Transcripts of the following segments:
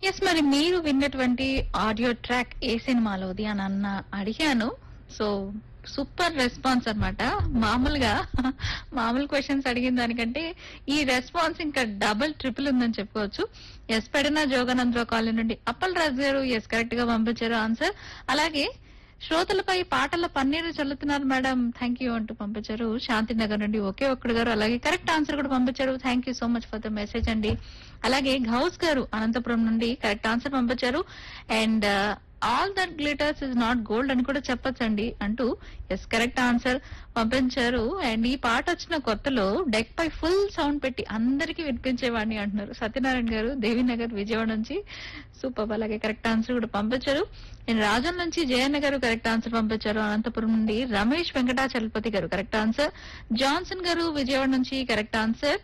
yes మరి మీరు విన్నటువంటి ఆడియో ట్రాక్ ఏ సినిమాలోది అని అన్న అడిగాను సో సూపర్ రెస్పాన్స్ అన్నమాట మామూలుగా మామూలు క్వశ్చన్స్ అడిగిన దానికంటే ఈ రెస్పాన్స్ ఇంకా డబుల్ ట్రిపుల్ ఉందని చెప్పుకోవచ్చు ఎస్ పెడన జోగానందరావు కాలనీ నుండి అప్పల్ రాజు గారు ఎస్ కరెక్ట్ గా పంపించారు ఆన్సర్ అలాగే శ్రోతలపై పాటల పన్నీరు చల్లుతున్నారు మేడం థ్యాంక్ యూ అంటూ పంపించారు శాంతినగర్ నుండి ఒకే ఒక్కడు గారు అలాగే కరెక్ట్ ఆన్సర్ కూడా పంపించారు thank you so much for the message అండి అలాగే గౌస్ గారు అనంతపురం నుండి కరెక్ట్ ఆన్సర్ పంపించారు and all that glitters is not gold అని కూడా చెప్పొచ్చండి అంటూ ఎస్ కరెక్ట్ ఆన్సర్ పంపించారు అండ్ ఈ పాట వచ్చిన కొత్తలో డెక్ పై ఫుల్ సౌండ్ పెట్టి అందరికీ వినిపించేవాడిని అంటున్నారు సత్యనారాయణ గారు దేవీనగర్ విజయవాడ నుంచి సూపర్ అలాగే కరెక్ట్ ఆన్సర్ కూడా పంపించారు అండ్ రాజం నుంచి జయన్న గారు కరెక్ట్ ఆన్సర్ పంపించారు అనంతపురం నుండి రమేష్ వెంకటాచలపతి గారు కరెక్ట్ ఆన్సర్ జాన్సన్ గారు విజయవాడ నుంచి కరెక్ట్ ఆన్సర్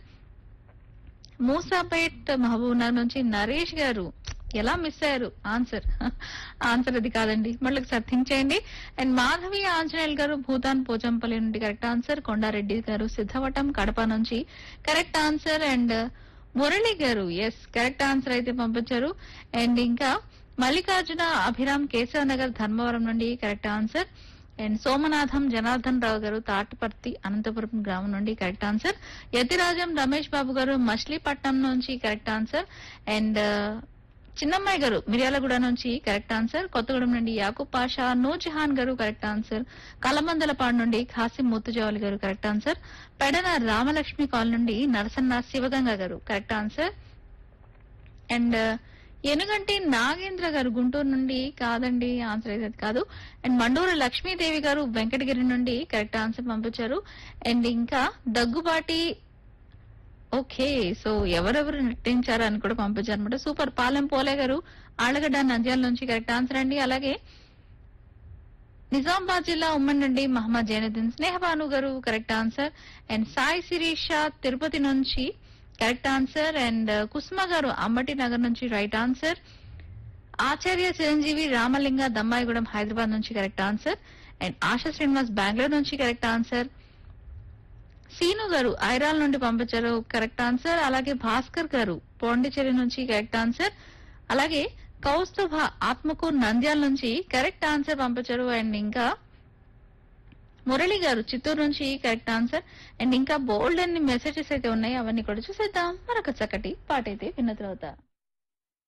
మూసాపేట్ మహబూబ్నగర్ నుంచి నరేష్ గారు ఎలా మిస్ అయ్యారు ఆన్సర్ ఆన్సర్ అది కాదండి మళ్ళీ ఒకసారి థింక్ చేయండి అండ్ మాధవి ఆంజనేయులు గారు భూతాన్ పోచంపల్లి నుండి కరెక్ట్ ఆన్సర్ కొండారెడ్డి గారు సిద్ధవటం కడప నుంచి కరెక్ట్ ఆన్సర్ అండ్ మురళి గారు ఎస్ కరెక్ట్ ఆన్సర్ అయితే పంపించారు అండ్ ఇంకా మల్లికార్జున అభిరామ్ కేశవ నగర్ ధర్మవరం నుండి correct answer and Somanatham Janardhan Rao గారు తాటిపర్తి అనంతపురం గ్రామం నుండి కరెక్ట్ ఆన్సర్ యతిరాజం రమేష్ బాబు గారు మచిలీపట్నం నుంచి కరెక్ట్ ఆన్సర్ అండ్ చిన్నమ్మాయి గారు మిర్యాలగూడ నుంచి కరెక్ట్ ఆన్సర్ కొత్తగూడెం నుండి యాకూబ్ పాషా నూజహాన్ గారు కరెక్ట్ ఆన్సర్ కలమందలపాడు నుండి ఖాసిం ముత్తుజావలి గారు కరెక్ట్ ఆన్సర్ పెడన రామలక్ష్మి కాల్ నుండి నరసన్న శివగంగ గారు correct answer and Enuganti Nagendra గారు గుంటూరు నుండి కాదండి ఆన్సర్ అయితే అది కాదు అండ్ మండూరు లక్ష్మీదేవి గారు వెంకటగిరి నుండి కరెక్ట్ ఆన్సర్ పంపించారు అండ్ ఇంకా దగ్గుబాటి ఓకే సో ఎవరెవరు నటించారు అని కూడా పంపించారు అనమాట సూపర్ పాలెం పోలే గారు ఆళ్ళగడ్డ నంద్యాల నుంచి కరెక్ట్ ఆన్సర్ అండి అలాగే నిజామాబాద్ జిల్లా ఉమ్మడి నుండి మహమ్మద్ జైనుద్దీన్ స్నేహబాను గారు correct answer and Sai Sirisha Tirupati నుంచి కరెక్ట్ ఆన్సర్ అండ్ కుసుమ గారు అంబటి నగర్ నుంచి రైట్ ఆన్సర్ ఆచార్య చిరంజీవి రామలింగ దమ్మాయిగూడెం హైదరాబాద్ నుంచి correct answer and Asha Srinivas Bengaluru నుంచి కరెక్ట్ ఆన్సర్ సీను గారు ఐరాల్ నుండి పంపించారు కరెక్ట్ ఆన్సర్ అలాగే భాస్కర్ గారు పాండిచేరి నుంచి కరెక్ట్ ఆన్సర్ అలాగే కౌస్తుభ ఆత్మకూర్ నంద్యాల నుంచి కరెక్ట్ ఆన్సర్ పంపించారు అండ్ ఇంకా మురళి గారు చిత్తూరు నుంచి కరెక్ట్ ఆన్సర్ అండ్ ఇంకా బోల్డ్ అన్ని మెసేజెస్ అయితే ఉన్నాయి అవన్నీ కూడా చూసేద్దాం మరొక చక్కటి పాట అయితే విన్న తర్వాత